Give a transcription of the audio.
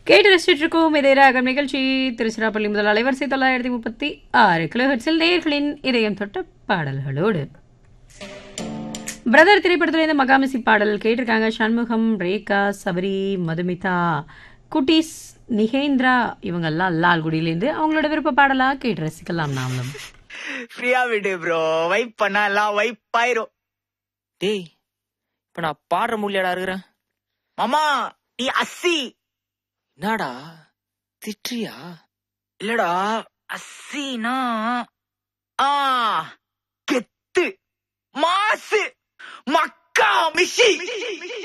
கேட்டு ரசிச்சிட்டு இருக்கோம் இதே ராகம் நிகழ்ச்சி திருச்சிராப்பள்ளி முதல் அலைவரிசை தொள்ளாயிரத்தி முப்பத்தி ஆறு கிலோஹெட்ஸில் நேர்களின் இதயம் தொட்ட பாடல்களோடு பிரதர் திரைப்படத்துல இந்த மகாமிசி பாடல் கேட்டிருக்காங்க சண்முகம் ரேகா சபரி மதுமிதா குட்டீஸ் நிகேந்திரா இவங்கெல்லாம் லால்குடியிலேருந்து அவங்களோட விருப்ப பாடலா கேட்டு ரசிக்கலாம் நாமளும் ஃப்ரீயா விடு ப்ரோ வைப் பண்ணா எல்லாம் வைப் ஆயிரும் டேய் இப்ப நான் பாடுற முடியாடா இருக்கிறேன் மாமா நீ அஸ்ஸி என்னடா திட்டுறியா இல்லடா அஸ்ஸினா ஆ கெத்து மாசு மக்கா மிஷி